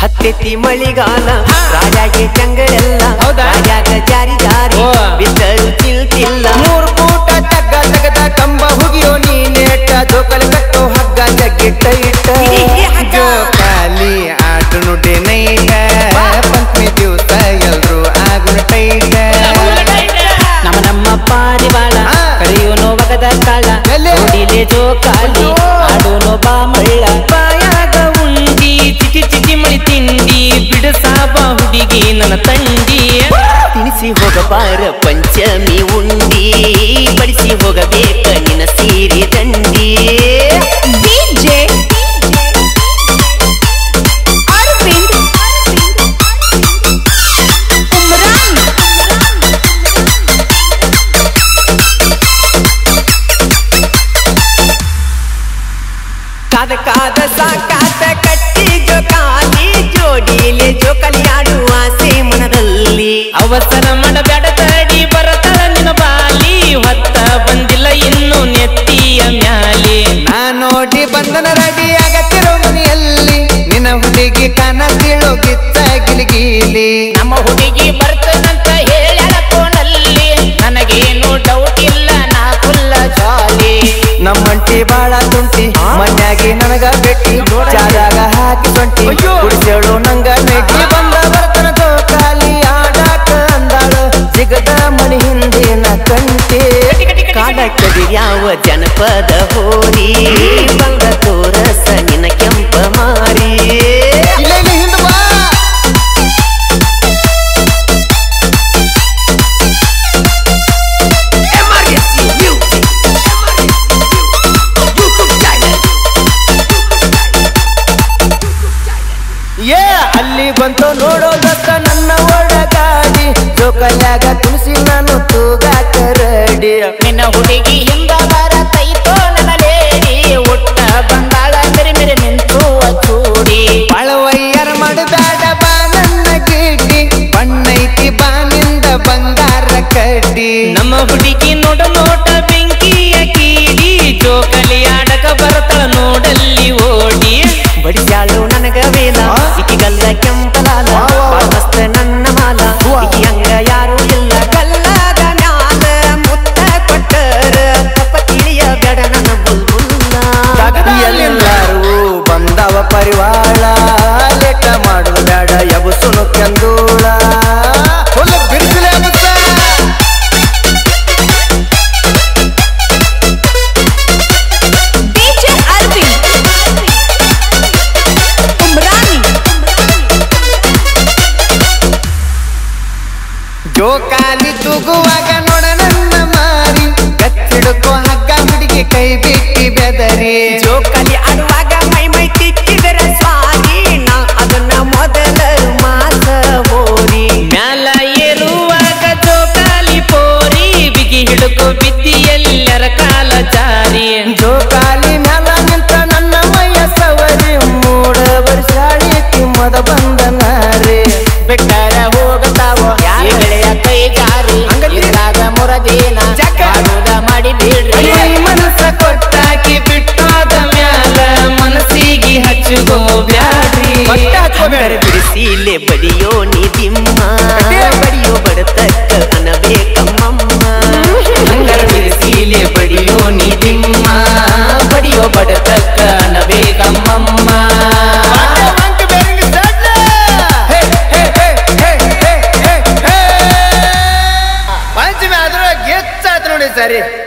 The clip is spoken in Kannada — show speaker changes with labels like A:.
A: ಹತ್ತೆತ್ತಿ ಮಳಿಗಾಲ ರಾಜಾಗೆ ಚಂಗಳೆಲ್ಲ
B: ಹೌದಾ?
A: ರಾಜಾಗ ಜಾರಿ ಜಾರಿ
B: ಓ.
A: ಬಿದ್ದರು ಚಿಲ್ತಿಲ್ಲ
B: ಮೂರು ಕೂಟ ತಗ್ಗ ತಗದ ಕಂಬ ಹುಗಿಯೋ ನೀನೇಟ ಜೋಕಲ್ ಕಟ್ಟೋ ಹಗ್ಗ ಜಗ್ಗಿಟ್ಟ ಇಟ್ಟ
A: ಈ ಹಗ್ಗ.
B: ಜೋಕಾಲಿ ಆಟ ನುಡಿ ನೈಟ ಪಂಚಮಿ ದಿವಸ ಎಲ್ರು ಆಗುನ ಟೈಟ
A: ನಮ್ಮ ನಮ್ಮ ಪಾರಿವಾಳ
B: ಆ.
A: ಕರೆಯೋನು ಒಗದ ಕಾಳ
B: ಎಲ್ಲಿ?
A: ನೋಡಿಲೆ ಜೋಕಾಲಿ
B: ಅಯ್ಯೋ.
A: ಆಡೋನು ಬಾ ಮಳ್ಳ
C: ಬಾಯಾಗ ಉಂಡಿ ಚಿಟಿ ಚಿಟಿ ಮಳಿ ತಿಂಡಿ ಬಿಡಸಾಬ ಹುಡುಗಿ ನನ್ನ ತಂಡಿ
A: ತಿನಿಸಿ ಹೋಗಬಾರ ಪಂಚಮಿ ಉಂಡಿ ಬಡಿಸಿ ಹೋಗಬೇಕ ನಿನ್ನ ಸೀರೆ ದಂಡಿ
D: ಡಿಜೆ ಅರವಿಂದ್ ಉಮ್ರಾನ್
A: ಕಾದ ಕಾದ ಸಾಕಾತ ಕಟ್ಟಿ ಜೋಕಾಲಿ ಜೋಡಿಲೆ ಜೋಕಾಲಿ ಆಡುವ ಆಸೆ ಮನದಲ್ಲಿ
C: ಅವಸರ ಮಾಡಬೇಡ ತಡಿ ಬರತಳ ನಿನ್ನ ಬಾಲಿ ಹೊತ್ತ ಬಂದಿಲ್ಲ ಇನ್ನು ನೆತ್ತಿಯ ಮ್ಯಾಲೆ
B: ನಾ ನೋಡಿ ಬಂದನ ರೆಡಿ ಆಗತ್ತಿರೋ ಮನೆಯಲ್ಲಿ ನಿನ್ನ ಹುಡುಗಿ ಕಾನ ತಿಳೋ ಗಿತ್ತ ಗಿಲಿಗಿಲಿ
C: ನಮ್ಮ ಹುಡುಗಿ ಬರ್ತದಂತ ಹೇಳ್ಯಾಳ ಫೋನಲ್ಲಿ ನನಗೇನು ಡೌಟ್ ಇಲ್ಲ ನಾ ಫುಲ್ಲ ಜಾಲಿ
B: ನಮ್ಮಂಟಿ ಬಾಳ ತುಂಟಿ ಮನ್ಯಾಗಿ ನನಗ ಬೆಟ್ಟಿ ಚಾರಾಗ ಹಾಕಿ ಸೊಂಟಿ ಕುಡಿಸೇಳು ನಂಗ ನೆಟ್ಟಿ ಬಂದ ಬರ್ತನ ಜೋಕಾಲಿ ಆಡಾಕ ಅಂದಾಳು ಸಿಗದ ಮನಿ ಹಿಂದಿನ ಕಂಟಿ
A: ಕಾಡ ಯಾವ ಜನಪದ ಹೋರಿ ಬಂದ ತೋರಸ ನಿನ್ನ ಕೆಂಪ ಮಾರಿ
B: ಇಲ್ಲ ಇಲ್ಲ ಹಿಂದ್ ಬಾ ಏ ಅಲ್ಲಿ ಬಂತು ನೋಡೋದಕ್ಕ ನನ್ನ ಒಳಗಾಡಿ ಜೋಕಲ್ಯಾಗ ತುಳಸಿ ನಾನು ತೂಗಾಕ ರೆಡಿ
C: ನಿನ್ನ ಹುಡುಗಿ ಹಿಂದ ಬರತೈತೋ ನನ್ನ ಲೇಡಿ ಒಟ್ಟ ಬಂದಾಳ ಮೆರೆ ಮೆರೆ ನಿಂತು ಚೂಡಿ
B: ಬಳವಯ್ಯರ ಮಾಡಬೇಡ ಬಾ ನನ್ನ ಗಿಡ್ಡಿ ಬಣ್ಣೈತಿ ಬಾನಿಂದ ಬಂಗಾರ ಕಡ್ಡಿ
C: ನಮ್ಮ ಹುಡುಗಿ ನೋಡ ನೋಟ ಬೆಂಕಿಯ ಕೀಡಿ ಜೋಕಲಿ ಆಡಕ ಬರತಳ ನೋಡಲ್ಲಿ ಓಡಿ
A: ಬಡಿಸ್ಯಾಳು ನನಗ ವೇಲ
B: ಆ?
A: ಇಕಿಗಲ್ಲ ಕೆಂಪಲಾಲ
B: ವಾ, ವಾ.
A: ಬಾಳ್ ಮಸ್ತ್ ನನ್ನ ಮಾಲ
B: ವಾ.
A: ಇಕಿ ಹಂಗ ಯಾರು ಇಲ್ಲ ಕಲ್ಲದ ಮ್ಯಾಲ ಮುತ್ತ ಕೊಟ್ಟರ ತಪ್ಪ ತಿಳಿಯ ಬೇಡ ನನ್ನ ಬುಲ್ಬುಲ್ಲ
B: ಎಲ್ಲರೂ ಬಂದವ ಪರಿವಾಳ ಲೆಕ್ಕ ಮಾಡುದು ಬೇಡ ಎಬಸುನು ಕೆಂದೂಳ ಫುಲ್ ಬಿಡಿಸಲೇ ಮುತ್ತ
D: ಡಿಜೆ ಅರವಿಂದ್ ಉಮ್ರಾನಿ
B: ಜೋಕಾಲಿ ತೂಗುವಾಗ ನೋಡ ನನ್ನ ಮಾರಿ ಕಚ್ಚಿಡುಕೋ ಹಗ್ಗ ಹುಡುಗಿ ಕೈ ಬಿಟ್ಟಿ ಬೆದರಿ
A: ಜೋಕಾಲಿ ಆಡುವಾಗ ಮೈ ಮೈ ತಿಕ್ಕಿದರ ಸ್ವಾರಿ ನಾ ಅದನ್ನ ಮೊದಲ ಮಾಸ ಓರಿ
C: ಮ್ಯಾಲ ಏರುವಾಗ ಜೋಕಾಲಿ ಪೋರಿ ಬಿಗಿ ಹಿಡುಕೋ ಬಿದ್ದಿ ಎಲ್ಲರ ಕಾಲ ಜಾರಿ
B: ಜೋಕಾಲಿ ಮ್ಯಾಲ ನಿಂತ ನನ್ನ ಮೈಯ ಸವರಿ ಮೂಡ ವರ್ಷಾಳಿ ತಿಮ್ಮದ ಬಂದನಾರಿ
C: ಬೆಟ್ಟರ ಹೋಗತಾವ
A: ಯಾರ?
C: ಗೆಳೆಯ ಕೈ ಜಾರಿ
B: ಹಂಗಂದ್ರೆ?
C: ಇದ್ರಾಗ ಮುರದೇನ
B: ಜಗ್ಗ.
C: ಮಾಡುದ ಮಾಡಿ ಬಿಡ್ರಿ
B: ಅಯ್ಯೋ.
C: ಮನಸ್ಸ ಕೊಟ್ಟಾಕಿ ಬಿಟ್ಟಾದ ಮ್ಯಾಲ ಮನಸ್ಸಿಗೆ ಹಚ್ಚುಗೋ ಬ್ಯಾಡ್ರಿ
B: ಬಟ್ಟೆ ಹಚ್ಕೋಬೇಡ.
A: ಹಂಗರ ಬಿಡಿಸಿಲೆ ಬಡಿಯೋ ನಿದಿಮ್ಮ
B: ಅಡ್ಡಿ.
A: ಬಡಿಯೋ ಬಡತಕ್ಕ ಅನಬೇಕಮ್ಮಮ್ಮ
C: ಹಂಗರ ಬಿಡಿಸಿಲೆ ಬಡಿಯೋ ನಿದಿಮ್ಮ ಬಡಿಯೋ ಬಡತಕ್ಕ ನಬೇಕಮ್ಮಮ್ಮ
B: ಪಂಚಮಿ ಆದ್ರೂ ಗೆಚ್ಚಾಯ್ತು ನೋಡಿ ಸರಿ